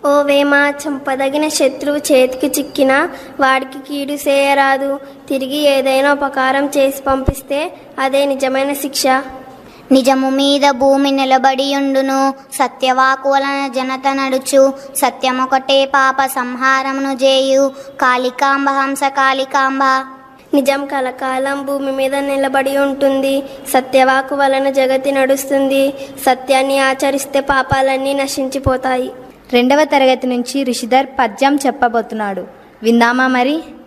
ఓ వేమ చంపదగిన శత్రువు చేతికి చిక్కినా వాడికి కీడు చేయరాదు తిరిగి ఏదైనా ఉపకారం చేసి పంపిస్తే అదే నిజమైన శిక్ష నిజము మీద భూమి నిలబడియుండును సత్యవాకు వలన జనత నడుచు సత్యమొకటే పాప సంహారమును చేయు కాళికాంబ హంస కాళికాంబ నిజం కలకాలం భూమి మీద నిలబడి ఉంటుంది సత్యవాకు వలన జగతి నడుస్తుంది సత్యాన్ని ఆచరిస్తే పాపాలన్నీ నశించిపోతాయి రెండవ తరగతి నుంచి ఋషిధర్ పద్యం చెప్పబోతున్నాడు విందామా మరి